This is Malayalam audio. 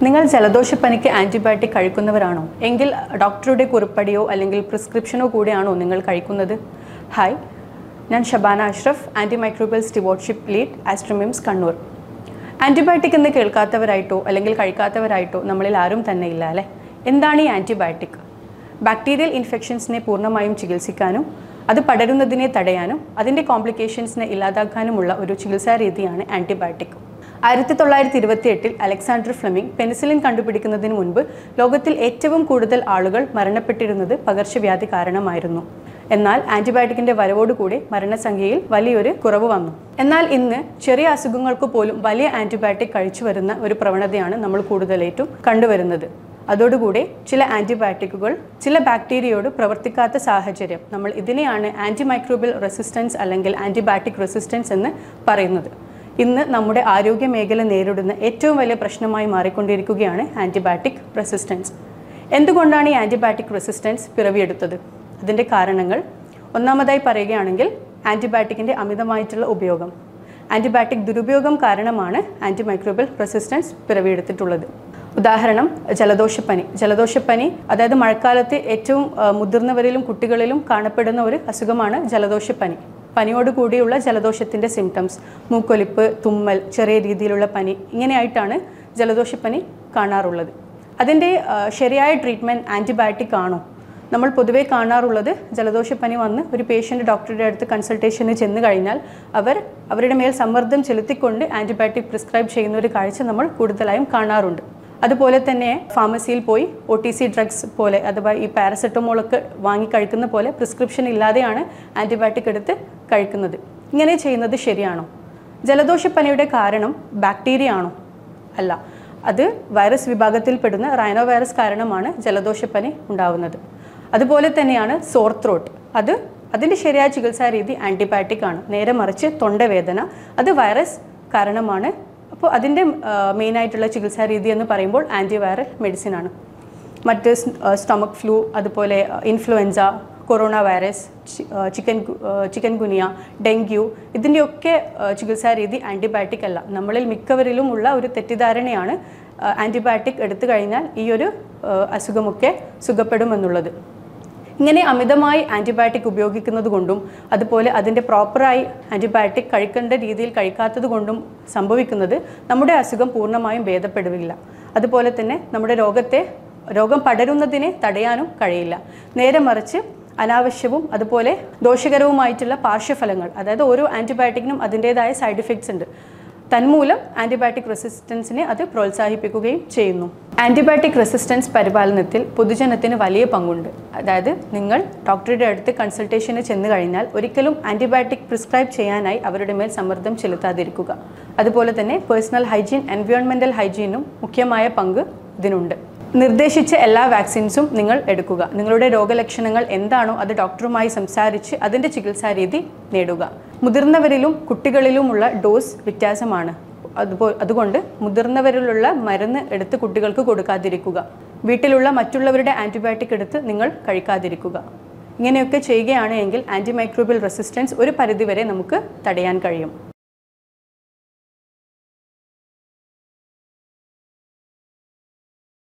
നിങ്ങൾ ജലദോഷപ്പനിക്ക് ആൻറ്റിബയോട്ടിക് കഴിക്കുന്നവരാണോ എങ്കിൽ ഡോക്ടറുടെ കുറിപ്പടിയോ അല്ലെങ്കിൽ പ്രിസ്ക്രിപ്ഷനോ കൂടെയാണോ നിങ്ങൾ കഴിക്കുന്നത് ഹായ് ഞാൻ Shabana Ashraf antimicrobial stewardship lead Aster MIMS Kannur antibiotic എന്ന് കേൾക്കാത്തവരായിട്ടോ അല്ലെങ്കിൽ കഴിക്കാത്തവരായിട്ടോ നമ്മളിൽ ആരും തന്നെ ഇല്ല അല്ലേ എന്താണ് ഈ ആൻറ്റിബയോട്ടിക് ബാക്ടീരിയൽ ഇൻഫെക്ഷൻസിനെ പൂർണ്ണമായും ചികിത്സിക്കാനും അത് പടരുന്നതിനെ തടയാനും അതിൻ്റെ കോംപ്ലിക്കേഷൻസിനെ ഇല്ലാതാക്കാനുമുള്ള ഒരു ചികിത്സാ രീതിയാണ് ആൻറ്റിബയോട്ടിക് ആയിരത്തി തൊള്ളായിരത്തി ഇരുപത്തി എട്ടിൽ അലക്സാണ്ടർ ഫ്ലെമിംഗ് പെനിസിലിൻ കണ്ടുപിടിക്കുന്നതിന് മുൻപ് ലോകത്തിൽ ഏറ്റവും കൂടുതൽ ആളുകൾ മരണപ്പെട്ടിരുന്നത് പകർച്ചവ്യാധി കാരണമായിരുന്നു എന്നാൽ ആന്റിബയോട്ടിക്കിന്റെ വരവോടുകൂടി മരണസംഖ്യയിൽ വലിയൊരു കുറവ് വന്നു എന്നാൽ ഇന്ന് ചെറിയ അസുഖങ്ങൾക്ക് പോലും വലിയ ആന്റിബയോട്ടിക് കഴിച്ചു വരുന്ന ഒരു പ്രവണതയാണ് നമ്മൾ കൂടുതലേറ്റും കണ്ടുവരുന്നത് അതോടുകൂടി ചില ആന്റിബയോട്ടിക്കുകൾ ചില ബാക്ടീരിയയോട് പ്രവർത്തിക്കാത്ത സാഹചര്യം നമ്മൾ ഇതിനെയാണ് ആന്റി മൈക്രോബിയൽ റെസിസ്റ്റൻസ് അല്ലെങ്കിൽ ആന്റിബയോട്ടിക് റെസിസ്റ്റൻസ് എന്ന് പറയുന്നത് ഇന്ന് നമ്മുടെ ആരോഗ്യ മേഖല നേരിടുന്ന ഏറ്റവും വലിയ പ്രശ്നമായി മാറിക്കൊണ്ടിരിക്കുകയാണ് ആന്റിബയോട്ടിക് റെസിസ്റ്റൻസ് എന്തുകൊണ്ടാണ് ഈ ആന്റിബയോട്ടിക് റെസിസ്റ്റൻസ് പിറവിയെടുത്തത് അതിൻ്റെ കാരണങ്ങൾ ഒന്നാമതായി പറയുകയാണെങ്കിൽ ആന്റിബയോട്ടിക്കിൻ്റെ അമിതമായിട്ടുള്ള ഉപയോഗം ആന്റിബയോട്ടിക് ദുരുപയോഗം കാരണമാണ് ആന്റിമൈക്രോബിയൽ റെസിസ്റ്റൻസ് പിറവിയെടുത്തിട്ടുള്ളത് ഉദാഹരണം ജലദോഷപ്പനി ജലദോഷപ്പനി അതായത് മഴക്കാലത്ത് ഏറ്റവും ആ, മുതിർന്നവരിലും കുട്ടികളിലും കാണപ്പെടുന്ന ഒരു അസുഖമാണ് ജലദോഷപ്പനി പനിയോട് കൂടിയുള്ള ജലദോഷത്തിൻ്റെ സിംറ്റംസ് മൂക്കൊലിപ്പ് തുമ്മൽ ചെറിയ രീതിയിലുള്ള പനി ഇങ്ങനെയായിട്ടാണ് ജലദോഷപ്പനി കാണാറുള്ളത് അതിൻ്റെ ആ, ശരിയായ ട്രീറ്റ്മെൻറ്റ് ആൻറ്റിബയോട്ടിക് ആണോ നമ്മൾ പൊതുവേ കാണാറുള്ളത് ജലദോഷപ്പനി വന്ന് ഒരു പേഷ്യൻ്റ് ഡോക്ടറുടെ അടുത്ത് കൺസൾട്ടേഷന് ചെന്ന് കഴിഞ്ഞാൽ അവർ അവരുടെ മേൽ സമ്മർദ്ദം ചെലുത്തിക്കൊണ്ട് ആൻറ്റിബയോട്ടിക് പ്രിസ്ക്രൈബ് ചെയ്യുന്ന ഒരു കാഴ്ച നമ്മൾ കൂടുതലായും കാണാറുണ്ട് അതുപോലെ തന്നെ ഫാർമസിയിൽ പോയി ഒ ടി സി ഡ്രഗ്സ് പോലെ അഥവാ ഈ പാരസെറ്റമോളൊക്കെ വാങ്ങി കഴിക്കുന്ന പോലെ പ്രിസ്ക്രിപ്ഷൻ ഇല്ലാതെയാണ് ആൻറ്റിബയോട്ടിക് എടുത്ത് കഴിക്കുന്നത് ഇങ്ങനെ ചെയ്യുന്നത് ശരിയാണോ ജലദോഷപ്പനിയുടെ കാരണം ബാക്ടീരിയ ആണോ അല്ല അത് വൈറസ് വിഭാഗത്തിൽപ്പെടുന്ന റൈനോ വൈറസ് കാരണമാണ് ജലദോഷപ്പനി ഉണ്ടാവുന്നത് അതുപോലെ തന്നെയാണ് സോർ ത്രോട്ട് അത് അതിൻ്റെ ശരിയായ ചികിത്സാ രീതി ആൻറ്റിബയോട്ടിക് ആണ് നേരെ മറിച്ച് തൊണ്ടവേദന അത് വൈറസ് കാരണമാണ് അപ്പോൾ അതിൻ്റെ മെയിനായിട്ടുള്ള ചികിത്സാ രീതി എന്ന് പറയുമ്പോൾ ആൻറ്റിവൈറൽ മെഡിസിൻ ആണ് മറ്റ് സ്റ്റൊമക് ഫ്ലൂ അതുപോലെ influenza corona virus chicken chikungunya dengue ഇതിൻ്റെയൊക്കെ ചികിത്സാ രീതി ആൻറ്റിബയോട്ടിക് അല്ല നമ്മളിൽ മിക്കവരിലും ഉള്ള ഒരു തെറ്റിദ്ധാരണയാണ് ആൻറ്റിബയോട്ടിക് എടുത്തു കഴിഞ്ഞാൽ ഈ ഒരു ആ, അസുഖമൊക്കെ സുഖപ്പെടുമെന്നുള്ളത് ഇങ്ങനെ അമിതമായി ആൻറ്റിബയോട്ടിക് ഉപയോഗിക്കുന്നത് കൊണ്ടും അതുപോലെ അതിൻ്റെ പ്രോപ്പറായി ആൻറ്റിബയോട്ടിക് കഴിക്കേണ്ട രീതിയിൽ കഴിക്കാത്തത് കൊണ്ടും സംഭവിക്കുന്നത് നമ്മുടെ അസുഖം പൂർണ്ണമായും ഭേദപ്പെടുകയില്ല അതുപോലെ തന്നെ നമ്മുടെ രോഗത്തെ രോഗം പടരുന്നതിനെ തടയാനും കഴിയില്ല നേരെ മറിച്ച് അനാവശ്യവും അതുപോലെ ദോഷകരവുമായിട്ടുള്ള പാർശ്വഫലങ്ങൾ അതായത് ഓരോ ആൻറ്റിബയോട്ടിക്കിനും അതിൻ്റേതായ സൈഡ് ഇഫക്ട്സ് ഉണ്ട് തന്മൂലം ആൻറ്റിബയോട്ടിക് റെസിസ്റ്റൻസിനെ അത് പ്രോത്സാഹിപ്പിക്കുകയും ചെയ്യുന്നു ആൻറ്റിബയോട്ടിക് റെസിസ്റ്റൻസ് പരിപാലനത്തിൽ പൊതുജനത്തിന് വലിയ പങ്കുണ്ട് അതായത് നിങ്ങൾ ഡോക്ടറുടെ അടുത്ത് കൺസൾട്ടേഷന് ചെന്ന് കഴിഞ്ഞാൽ ഒരിക്കലും ആൻറ്റിബയോട്ടിക് പ്രിസ്ക്രൈബ് ചെയ്യാനായി അവരുടെ മേൽ സമ്മർദ്ദം ചെലുത്താതിരിക്കുക അതുപോലെ തന്നെ പേഴ്സണൽ ഹൈജീൻ എൻവയോൺമെൻറ്റൽ ഹൈജീനും മുഖ്യമായ പങ്ക് ഇതിനുണ്ട് നിർദ്ദേശിച്ച എല്ലാ വാക്സിൻസും നിങ്ങൾ എടുക്കുക നിങ്ങളുടെ രോഗലക്ഷണങ്ങൾ എന്താണോ അത് ഡോക്ടറുമായി സംസാരിച്ച് അതിൻ്റെ ചികിത്സാ രീതി നേടുക മുതിർന്നവരിലും കുട്ടികളിലുമുള്ള ഡോസ് വ്യത്യാസമാണ് അതുപോ അതുകൊണ്ട് മുതിർന്നവരിലുള്ള മരുന്ന് എടുത്ത് കുട്ടികൾക്ക് കൊടുക്കാതിരിക്കുക വീട്ടിലുള്ള മറ്റുള്ളവരുടെ ആൻറ്റിബയോട്ടിക് എടുത്ത് നിങ്ങൾ കഴിക്കാതിരിക്കുക ഇങ്ങനെയൊക്കെ ചെയ്യുകയാണ് എങ്കിൽ ആൻറ്റിമൈക്രോബിയൽ റെസിസ്റ്റൻസ് ഒരു പരിധിവരെ നമുക്ക് തടയാൻ കഴിയും